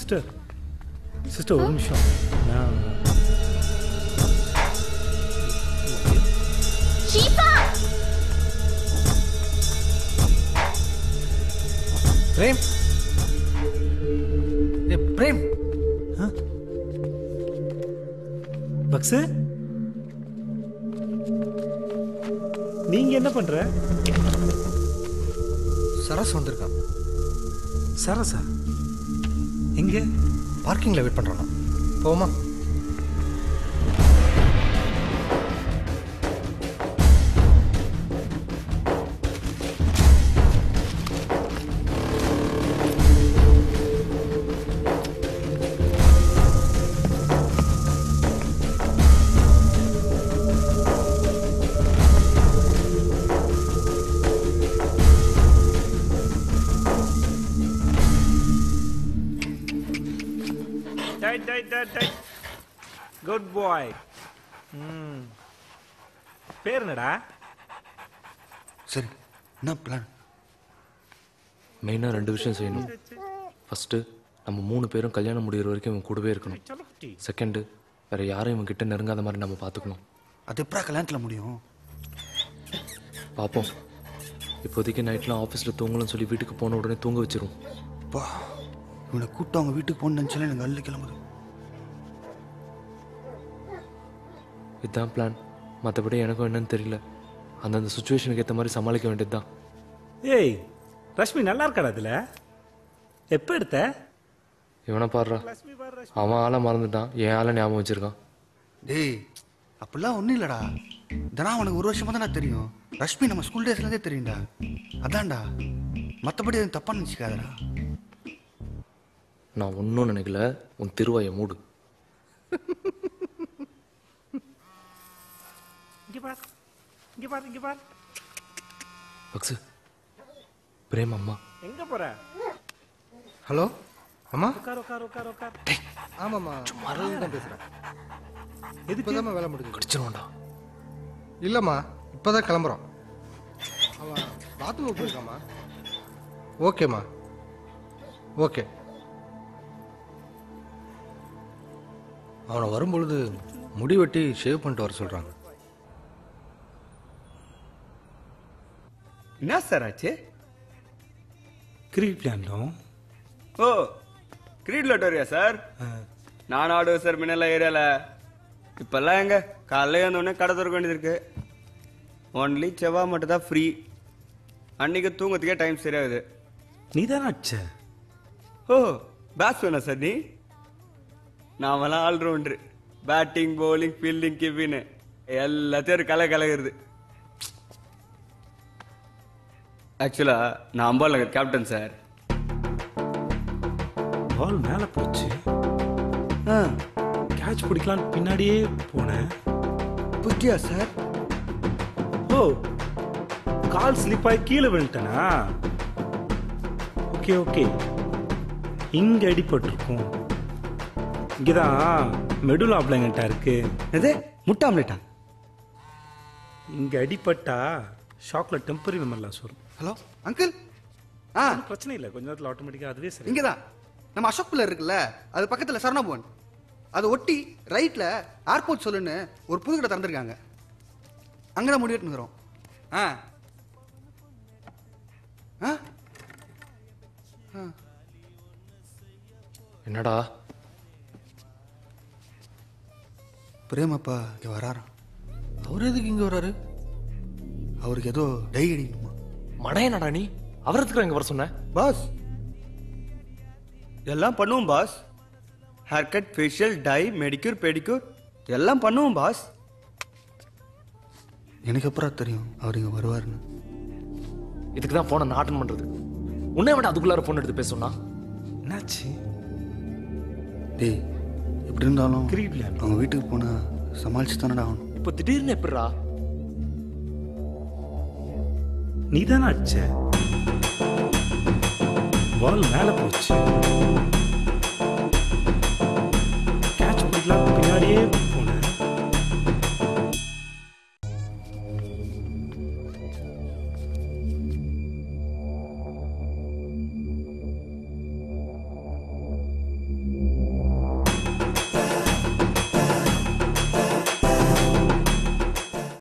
sister sister ஒரு நிமிஷம் நான் ஷீபா பிரேம் ஏ பிரேம் பக்ஸு நீங்க என்ன பண்ற சரஸ் வந்திருக்கான் சரசா எங்க பார்க்கிங்கில் வெயிட் பண்ணுறான் போமா டை டை டை டை குட் பாய் ம் பேர் என்னடா சரி என்ன பிளான் மெயினாக ரெண்டு விஷயம் செய்யணும் ஃபஸ்ட்டு நம்ம மூணு பேரும் கல்யாணம் முடிகிற வரைக்கும் இவன் கூடவே இருக்கணும் செகண்டு வேற யாரும் இவன் கிட்ட நெருங்காத மாதிரி நம்ம பார்த்துக்கணும் அது எப்படா கல்யாணத்தில் முடியும் பார்ப்போம் இப்போதைக்கு நைட்லாம் ஆஃபீஸில் தூங்கணும்னு சொல்லி வீட்டுக்கு போன உடனே தூங்க வச்சிரும் பா இவனை கூப்பிட்டு அவங்க வீட்டுக்கு போகணும்னு நினச்சாலே எனக்கு அள்ளி கிளம்புது இதுதான் பிளான் மற்றபடி எனக்கும் என்னன்னு தெரியல அந்தந்த சுச்சுவேஷனுக்கு ஏற்ற மாதிரி சமாளிக்க வேண்டியது தான் ஏய் ரஷ்மி நல்லா இருக்காடா அதுல எப்போ எடுத்த இவனை பாடுறா அவன் ஆளை மறந்துட்டான் என் ஆளை ஞாபகம் வச்சிருக்கான் டேய் அப்படிலாம் ஒன்றும் இல்லைடா இதெல்லாம் அவனுக்கு ஒரு வருஷமா தானே தெரியும் ரஷ்மி நம்ம ஸ்கூல் டேஸ்லேருந்தே தெரியும்டா அதான்டா மற்றபடி எதுவும் தப்பாக நினச்சிக்காதடா நான் ஒன்றும் நினைக்கல உன் திருவாயை மூடு இங்க பார் இங்க பார் இங்க பார் பக்ஸு பிரேம் அம்மா எங்க போற ஹலோ அம்மா உட்கார் உட்கார் உட்கார் உட்கார் ஆமாம்மா சும்மா தான் பேசுகிறேன் எதுக்கு இப்போதாம்மா வேலை முடிஞ்சு கடிச்சிருவான்டா இல்லைம்மா இப்போ தான் கிளம்புறோம் அவன் பாத்ரூம் போயிருக்காம்மா ஓகேம்மா ஓகே அவனை வரும்பொழுது முடி வெட்டி ஷேவ் பண்ணிட்டு வர சொல்கிறாங்க என்ன சார் ஆச்சு கிரிக்கெட் விளையாண்டோம் ஓ கிரீட் லோட்டரியா சார் நான் ஆடுவேன் சார் முன்னெல்லாம் ஏரியால இப்பெல்லாம் எங்க காலைல எழுந்தோடனே கடை திறக்க வேண்டியது இருக்கு ஒன்லி செவ்வாய் மட்டும் தான் ஃப்ரீ அன்னைக்கு தூங்கத்துக்கே டைம் சரியாகுது நீ தானே அடிச்ச ஓ பேட்ஸ் வேணா சார் நீ நாமெல்லாம் ஆல்ரவுண்டரு பேட்டிங் பவுலிங் ஃபீல்டிங் கிவின்னு எல்லாத்தையும் ஒரு கலை கலகுறது ஆக்சுவலா நான் அம்பால் நகர் கேப்டன் சார் பால் மேலே போச்சு கேட்ச் பிடிக்கலான்னு பின்னாடியே போனேன் புத்தியா சார் ஓ கால் ஸ்லிப் ஆகி கீழே விழுந்துட்டனா ஓகே ஓகே இங்க அடிபட்டிருக்கும் இங்கதான் மெடுலா பிளங்கட்டா இருக்கு எது முட்டை ஆம்லேட்டா இங்க அடிபட்டா ஷாக்ல டெம்பரரி மெமரிலாஸ் வரும் ஹலோ அங்கிள் ஆ ஒண்ணும் பிரச்சனை இல்லை கொஞ்ச நேரத்தில் ஆட்டோமேட்டிக்காக அதுவே சரி இங்கே தான் நம்ம அசோக் பிள்ளை இருக்குல்ல அது பக்கத்தில் சரணபவன் அதை ஒட்டி ரைட்டில் ஏர்போர்ட் சொல்லுன்னு ஒரு புது கடை திறந்துருக்காங்க அங்கே தான் முடிவெட்டு இருக்கிறோம் ஆ ஆ என்னடா பிரேமப்பா இங்கே வராராம் அவர் எதுக்கு இங்கே வராரு அவருக்கு ஏதோ டை அடிக்கணுமா மடையனடா நீ அவரத்துக்கு இங்கே வர சொன்ன பாஸ் எல்லாம் பண்ணுவோம் boss hair cut facial dye manicure pedicure எல்லாம் பண்ணுவோம் பாஸ் எனக்கு அப்புறம் தெரியும் அவர் இங்கே வருவாருன்னு இதுக்கு தான் ஃபோனை நான் அட்டன் பண்ணுறது உன்னை விட அதுக்குள்ளார ஃபோன் எடுத்து பேச சொன்னா என்னாச்சு டேய் எப்படி இருந்தாலும் கிரிக்கெட் விளையாடணும் அவங்க வீட்டுக்கு போனால் சமாளிச்சு தானடா ஆகணும் இப்போ திடீர்னு எப்படிடா நீ தானே அடிச்ச பால் மேலே போச்சு